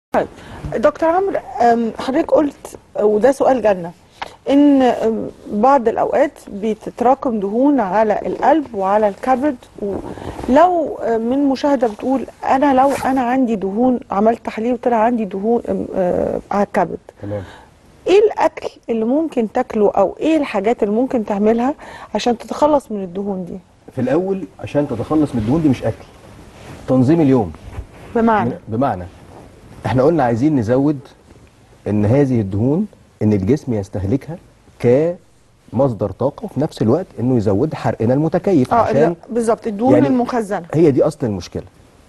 طيب دكتور عمرو أم، حضرتك قلت وده سؤال جنة ان أم، بعض الاوقات بتتراكم دهون على القلب وعلى الكبد ولو أم، من مشاهده بتقول انا لو انا عندي دهون عملت تحليل وطلع عندي دهون أم، آه، على الكبد تمام ايه الاكل اللي ممكن تاكله او ايه الحاجات اللي ممكن تعملها عشان تتخلص من الدهون دي في الاول عشان تتخلص من الدهون دي مش اكل تنظيم اليوم بمعنى بمعنى احنا قلنا عايزين نزود ان هذه الدهون ان الجسم يستهلكها كمصدر طاقه وفي نفس الوقت انه يزود حرقنا المتكيف اه عشان لا، بالظبط الدهون يعني المخزنه هي دي اصل المشكله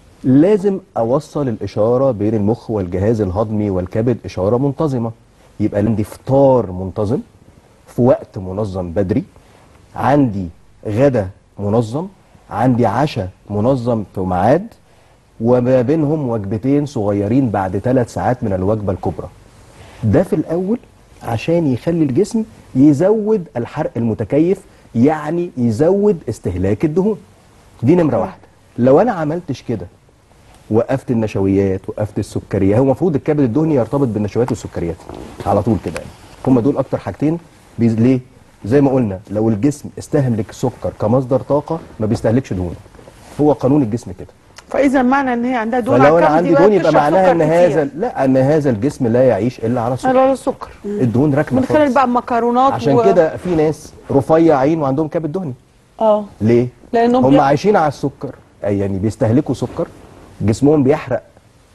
لازم اوصل الاشاره بين المخ والجهاز الهضمي والكبد اشاره منتظمه يبقى عندي فطار منتظم في وقت منظم بدري عندي غدا منظم عندي عشاء منظم في ميعاد وما بينهم وجبتين صغيرين بعد ثلاث ساعات من الوجبه الكبرى ده في الاول عشان يخلي الجسم يزود الحرق المتكيف يعني يزود استهلاك الدهون دي نمره واحده لو انا عملتش كده وقفت النشويات وقفت السكريات هو المفروض الكبد الدهني يرتبط بالنشويات والسكريات على طول كده يعني هم دول اكتر حاجتين بيز... ليه زي ما قلنا لو الجسم استهلك السكر كمصدر طاقه ما بيستهلكش دهون هو قانون الجسم كده فاذا معنى ان هي عندها دهون فلو على انا الكبد عندي دهون يبقى بتشرب معناها سكر ان كتير. هذا لا ان هذا الجسم لا يعيش الا على السكر على السكر الدهون راكنه من خلال خالص. بقى مكرونات عشان و... كده في ناس رفيعين وعندهم كبد دهني اه ليه لانهم هم بي- عايشين على السكر أي يعني بيستهلكوا سكر جسمهم بيحرق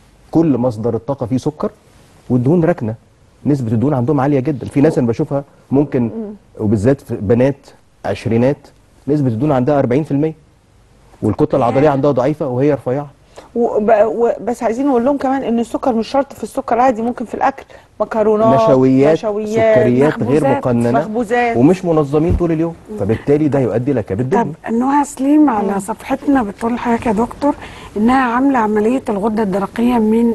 كل مصدر الطاقه فيه سكر والدهون راكنه نسبه الدهون عندهم عاليه جدا في ناس انا بشوفها ممكن وبالذات في بنات عشرينات نسبه الدهون عندها 40% والكتله العضليه عندها ضعيفه وهي رفيعه وب... و... بس عايزين نقول لهم كمان ان السكر مش شرط في السكر عادي ممكن في الاكل مكرونات نشويات, نشويات سكريات غير مخبوزات، مقننه مخبوزات. ومش منظمين طول اليوم فبالتالي ده يؤدي الى كبد طب دهني نهى سليم على صفحتنا بتقول لحضرتك يا دكتور انها عامله عمليه الغده الدرقيه من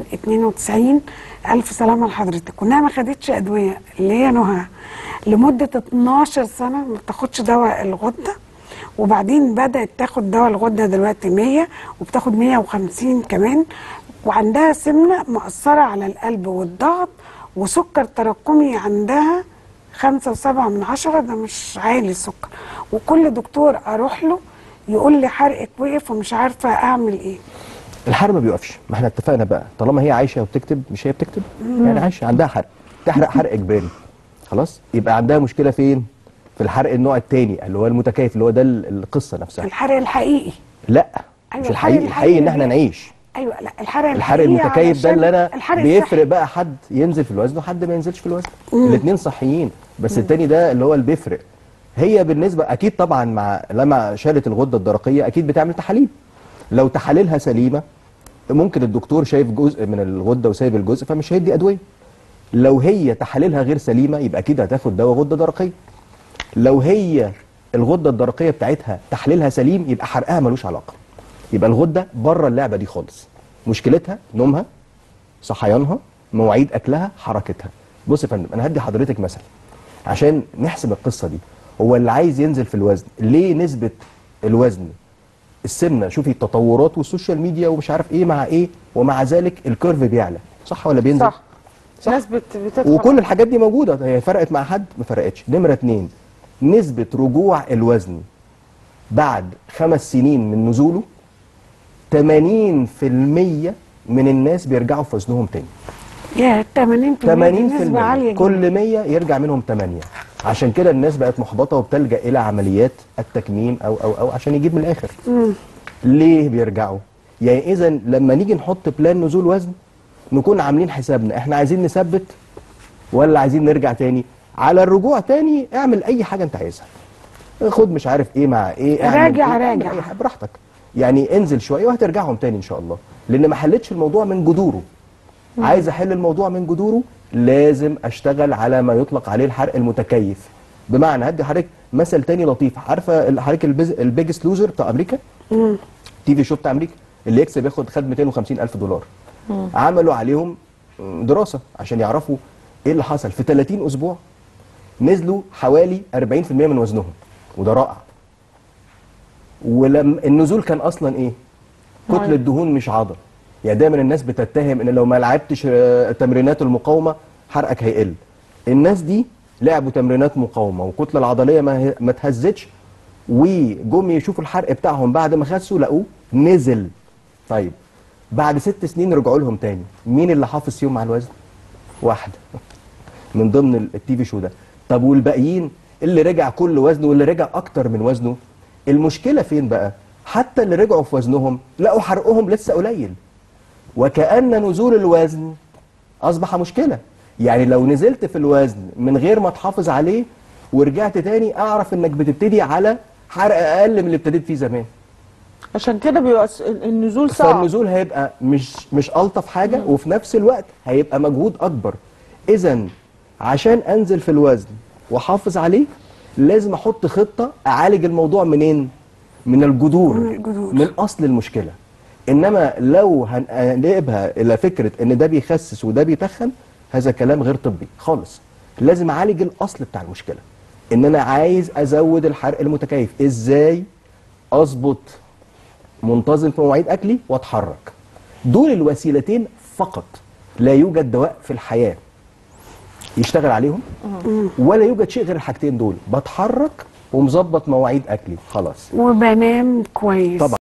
92 الف سلامه لحضرتك وانها ما خدتش ادويه اللي هي نهى لمده 12 سنه ما بتاخدش دواء الغده وبعدين بدات تاخد دواء الغده دلوقتي 100 وبتاخد 150 كمان وعندها سمنه مأثره على القلب والضغط وسكر تراكمي عندها خمسة وسبعة من عشرة ده مش عالي السكر وكل دكتور أروح له يقول لي حرقك وقف ومش عارفة أعمل إيه الحرق ما بيوقفش ما احنا اتفقنا بقى طالما هي عايشه وبتكتب مش هي بتكتب يعني عايشه عندها حرق تحرق حرق اجباري خلاص يبقى عندها مشكله فين في الحرق النوع الثاني اللي هو المتكيف اللي هو ده ال- القصه نفسها الحرق الحقيقي لا أيوة، مش الحرق الحقيقي الحقيقي ان الحقيقي احنا ده- نعيش أيوة لا الحرق الحرق الحقيقي المتكيف ده اللي علشان انا الحرق بيفرق الصحي. بقى حد ينزل في الوزن وحد ما ينزلش في الوزن الاثنين صحيين بس التاني ده اللي هو اللي بيفرق هي بالنسبه اكيد طبعا مع لما شالت الغده الدرقيه اكيد بتعمل تحاليل لو تحاليلها سليمه ممكن الدكتور شايف جزء من الغده وسايب الجزء فمش هيدي ادويه لو هي تحاليلها غير سليمه يبقى اكيد هتاخد دواء غده درقيه لو هي الغده الدرقيه بتاعتها تحليلها سليم يبقى حرقها ملوش علاقه يبقى الغده بره اللعبه دي خالص مشكلتها نومها صحيانها مواعيد اكلها حركتها بص يا فندم انا هدي حضرتك مثل عشان نحسب القصه دي هو اللي عايز ينزل في الوزن ليه نسبه الوزن السمنه شوفي التطورات والسوشيال ميديا ومش عارف ايه مع ايه ومع ذلك الكيرف بيعلى صح ولا بينزل صح صح. ناس بت... بتدخل وكل الحاجات دي موجوده هي فرقت مع حد ما فرقتش نمره اتنين نسبه رجوع الوزن بعد خمس سنين من نزوله 80% من الناس بيرجعوا في وزنهم تاني يا 80% 80% دي نسبة عالية جدا كل 100 يرجع منهم 8 عشان كده الناس بقت محبطه وبتلجا الى عمليات التكميم او او او عشان يجيب من الاخر ليه بيرجعوا يعني اذا لما نيجي نحط بلان نزول وزن نكون عاملين حسابنا احنا عايزين نثبت ولا عايزين نرجع تاني على الرجوع تاني اعمل اي حاجه انت عايزها خد مش عارف ايه مع ايه اعمل راجع- إيه، اعمل راجع. أي حاجة براحتك يعني انزل شويه وهترجعهم تاني ان شاء الله لان ما حلتش الموضوع من جذوره عايز احل الموضوع من جذوره لازم اشتغل على ما يطلق عليه الحرق المتكيف بمعنى هدي حضرتك مثل تاني لطيف عارفه ال- حضرتك البيز- البيجست لوزر بتاع امريكا تي في شو بتاع امريكا اللي يكسب ياخد خد 250 الف دولار عملوا عليهم دراسه عشان يعرفوا ايه اللي حصل في 30 اسبوع نزلوا حوالي 40% من وزنهم وده رائع ولم النزول كان اصلا ايه كتله دهون مش عضل يعني دايما الناس بتتهم ان لو ما لعبتش آه، تمرينات المقاومه حرقك هيقل الناس دي لعبوا تمرينات مقاومه والكتله العضليه ما هي- ما اتهزتش وجم يشوفوا الحرق بتاعهم بعد ما خسوا لقوه نزل طيب بعد ست سنين رجعوا لهم تاني مين اللي حافظ فيهم على الوزن واحده من ضمن ال- التي في شو ده طب والباقيين اللي رجع كل وزنه واللي رجع اكتر من وزنه المشكله فين بقى حتى اللي رجعوا في وزنهم لقوا حرقهم لسه قليل وكأن نزول الوزن أصبح مشكلة يعني لو نزلت في الوزن من غير ما تحافظ عليه ورجعت تاني أعرف إنك بتبتدي على حرق أقل من اللي ابتديت فيه زمان عشان كده بيبقى س- النزول صعب فالنزول هيبقى مش مش ألطف حاجة وفي نفس الوقت هيبقى مجهود أكبر إذا عشان أنزل في الوزن وأحافظ عليه لازم أحط خطة أعالج الموضوع منين؟ من الجذور من الجذور. من أصل المشكلة إنما لو هنقلبها إلى فكرة إن ده بيخسس وده بيتخن هذا كلام غير طبي خالص لازم أعالج الأصل بتاع المشكلة إن أنا عايز أزود الحرق المتكيف إزاي أظبط منتظم في مواعيد اكلي واتحرك دول الوسيلتين فقط لا يوجد دواء في الحياه يشتغل عليهم ولا يوجد شيء غير الحاجتين دول بتحرك ومظبط مواعيد اكلي خلاص وبنام كويس طبعا